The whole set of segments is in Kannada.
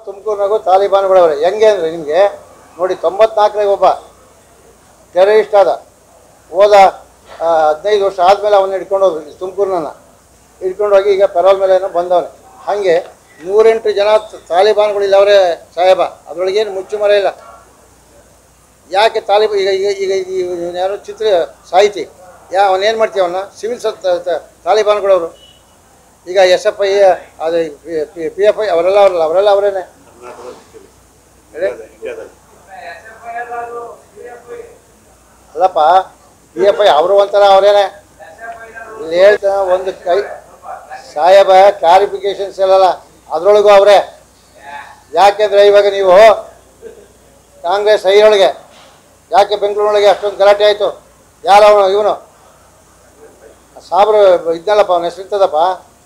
ತುಮಕೂರಿನಾಗೂ ತಾಲಿಬಾನ್ಗಳವ್ರೆ ಹೆಂಗೆ ಅಂದರೆ ನಿಮಗೆ ನೋಡಿ ತೊಂಬತ್ನಾಲ್ಕರಾಗ ಒಬ್ಬ ಟೆರರಿಸ್ಟ್ ಆದ ಹೋದ ಆ, ಹದಿನೈದು ವರ್ಷ ಆದಮೇಲೆ ಅವನ್ನ ಹಿಡ್ಕೊಂಡು ಹೋದ್ರು ತುಮಕೂರಿನ ಹಿಡ್ಕೊಂಡು ಹೋಗಿ ಈಗ ಪೆರೋಲ್ ಮೇಲೆ ಏನೋ ಬಂದವನೆ ಹಾಗೆ ನೂರೆಂಟು ಜನ ತ- ತಾಲಿಬಾನ್ಗಳಿಲ್ಲ ಅವರೇ ಸಾಹೇಬ ಅದರೊಳಗೇನು ಮುಚ್ಚು ಮರ ಇಲ್ಲ ಯಾಕೆ ತಾಲಿಬ ಈಗ ಈಗ ಈಗ ಈ ಇವ್ನು ಯಾರು ಚಿತ್ರ ಸಾಹಿತಿ ಯಾ ಅವನೇನು ಮಾಡ್ತೀವಿ ಅವನ್ನ ಸಿವಿಲ್ ಸ ತ- ತ- ತಾಲಿಬಾನ್ಗಳವರು ಈಗ ಎಸ್ ಎಫ್ ಐ ಅದು ಪಿ ಎಫ್ ಐ ಅವರೆಲ್ಲ ಅವರಲ್ಲ ಅವರೆಲ್ಲ ಅವರೇನೆ ಹೇಳಿ ಅಲ್ಲಪ್ಪ ಪಿ ಎಫ್ ಐ ಅವರು ಒಂಥರ ಅವರೇನೆ ಇಲ್ಲಿ ಹೇಳ್ತಾ ಒಂದು ಕೈ ಸಾಹೇಬ ಕ್ಲಾರಿಫಿಕೇಶನ್ಸ್ ಇಲ್ಲಲ್ಲ ಅದರೊಳಗೂ ಅವರೇ ಯಾಕೆಂದರೆ ಇವಾಗ ನೀವು ಕಾಂಗ್ರೆಸ್ ಐಯೊಳಗೆ ಯಾಕೆ ಬೆಂಗಳೂರೊಳಗೆ ಅಷ್ಟೊಂದು ಗಲಾಟೆ ಆಯಿತು ಯಾರು ಅವನು ಇವನು ಸಾಬ್ರು ಇದ್ನಲ್ಲಪ್ಪ ಅವನ ಹೆಸರು ಇರ್ತದಪ್ಪ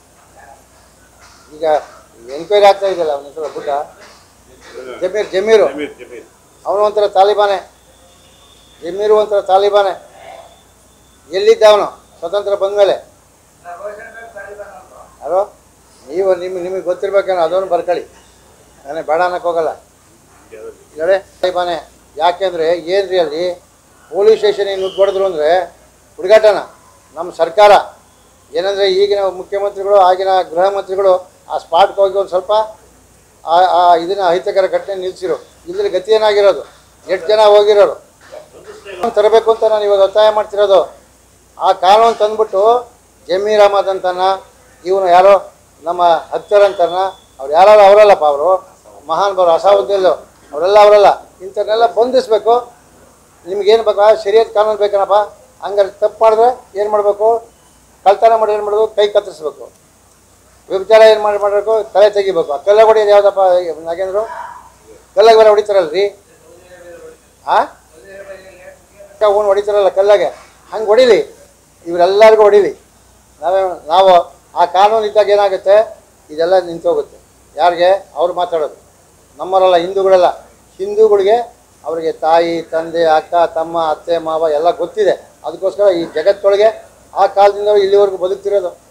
ಈಗ ಎನ್ಕ್ವೈರಿ ಆಗ್ತಾ ಇದೆಯಲ್ಲ ಅವನ ಹೆಸರು ಬುಡ್ಡ ಜಮೀರ್ ಜಮೀರು ಜಮೀರ್ ಜಮೀರ್ ಅವನು ಒಂಥರ ತಾಲಿಬಾನೆ ಜಮೀರು ಒಂಥರ ತಾಲಿಬಾನೆ ಎಲ್ಲಿದ್ದ ಅವನು ಸ್ವತಂತ್ರ ಬಂದಮೇಲೆ ಯಾರೋ ನೀವು ನಿಮ್ಮ ನಿಮಗೆ ಗೊತ್ತಿರ್ಬೇಕೇನೋ ಅದನ್ನು ಬರ್ಕೊಳ್ಳಿ ನಾನೇ ಬೇಡ ಅನ್ನಕ್ಕೆ ಹೋಗಲ್ಲ ಹೇಳಿ ತಾಲಿಬಾನೆ ಯಾಕೆಂದರೆ ಏನು ರೀ ಅಲ್ಲಿ ಪೊಲೀಸ್ ಸ್ಟೇಷನಿಗೆ ನುಗ್ಗಿ ಹೊಡೆದ್ರು ಅಂದರೆ ಹುಡುಗಾಟನ ನಮ್ಮ ಸರ್ಕಾರ ಏನಂದರೆ ಈಗಿನ ಮುಖ್ಯಮಂತ್ರಿಗಳು ಆಗಿನ ಗೃಹ ಮಂತ್ರಿಗಳು ಆ ಸ್ಪಾಟ್ಗೆ ಹೋಗಿ ಒಂದು ಸ್ವಲ್ಪ ಆ ಆ ಇದನ್ನ ಅಹಿತಕರ ಘಟನೆ ನಿಲ್ಲಿಸಿರು ಇದ್ರ ಗತಿ ಏನಾಗಿರೋದು ಎಷ್ಟು ಜನ ಹೋಗಿರೋರು ಕಾನೂನು ತರಬೇಕು ಅಂತ ನಾನು ಇವಾಗ ಒತ್ತಾಯ ಮಾಡ್ತಿರೋದು ಆ ಕಾನೂನು ತಂದ್ಬಿಟ್ಟು ಜಮೀರ್ ಅಹಮದ್ ಅಂತಾನ ಇವನು ಯಾರೋ ನಮ್ಮ ಹತ್ತರ್ ಅಂತಾನ ಅವ್ರು ಯಾರು ಅವರಲ್ಲಪ್ಪ ಅವರು ಮಹಾನ್ ಬರೋ ಅಸಾವುದ್ದೀನ್ ಅವರೆಲ್ಲ ಅವರಲ್ಲ ಇಂಥವ್ರನ್ನೆಲ್ಲ ಬಂಧಿಸ್ಬೇಕು ನಿಮ್ಗೇನು ಬೇಕಾ ಶರೀರದ ಕಾನೂನು ಬೇಕನಪ್ಪ ಹಂಗಾರೆ ತಪ್ಪು ಮಾಡಿದ್ರೆ ಏನು ಮಾಡಬೇಕು ಕಳ್ತನ ಮಾಡಿ ಏನು ಮಾಡಬೇಕು ಕೈ ಕತ್ತರಿಸ್ಬೇಕು ವ್ಯಭಿಚಾರ ಏನು ಮಾಡಿ ಮಾಡಬೇಕು ತಲೆ ತೆಗಿಬೇಕು ಆ ಕಲ್ಲ ಹೊಡಿಯೋದು ಯಾವುದಪ್ಪ ನಾಗೇಂದ್ರು ಕಲ್ಲಾಗ ಬೇರೆ ಹೊಡಿತಾರಲ್ರಿ ಆ ಅವನು ಹೊಡಿತಾರಲ್ಲ ಕಲ್ಲಾಗೆ ಹಂಗೆ ಹೊಡಿಲಿ ಇವರೆಲ್ಲರಿಗೂ ಹೊಡಿಲಿ ನಾವೇ ನಾವು ಆ ಕಾನೂನು ಇದ್ದಾಗ ಏನಾಗುತ್ತೆ ಇದೆಲ್ಲ ನಿಂತೋಗುತ್ತೆ ಯಾರಿಗೆ ಅವ್ರು ಮಾತಾಡೋದು ನಮ್ಮವರಲ್ಲ ಹಿಂದೂಗಳೆಲ್ಲ ಹಿಂದೂಗಳಿಗೆ ಅವರಿಗೆ ತಾಯಿ ತಂದೆ ಅಕ್ಕ ತಮ್ಮ ಅತ್ತೆ ಮಾವ ಎಲ್ಲ ಗೊತ್ತಿದೆ ಅದಕ್ಕೋಸ್ಕರ ಈ ಜಗತ್ತೊಳಗೆ ಆ ಕಾಲದಿಂದ ಇಲ್ಲಿವರೆಗೂ ಬದುಕ್ತಿರೋದು